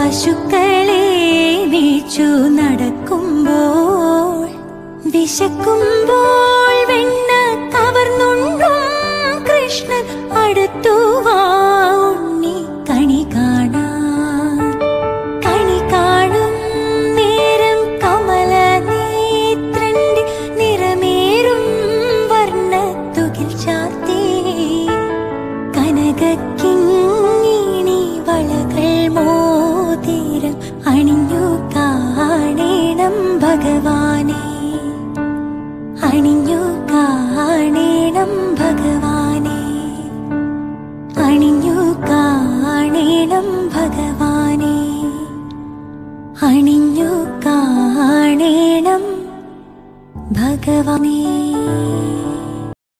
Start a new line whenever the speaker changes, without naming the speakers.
പശുക്കളെ നീച്ചു നടക്കുമ്പോൾ വിശക്കുമ്പോൾ വെണ്ണ കവർന്നുണ്ടും കൃഷ്ണൻ അടുത്തു വാ ഉണ്ണി കണി കാണാൻ കണി കാണും നേരം കമല നേത്രന്റെ നിറമേറും വർണ്ണത്തുകിൽ ചാർത്തേ കനകക്കിങ്ങിണി വളകൾ മോതിരം അണിഞ്ഞു കാണേണം ഭഗവാനെ അണിഞ്ഞു കാണേണം ഭഗവാനെ അണിഞ്ഞു കാണേണം ഭഗവാനെ അണിഞ്ഞു കാണേണം ഭഗവാനേ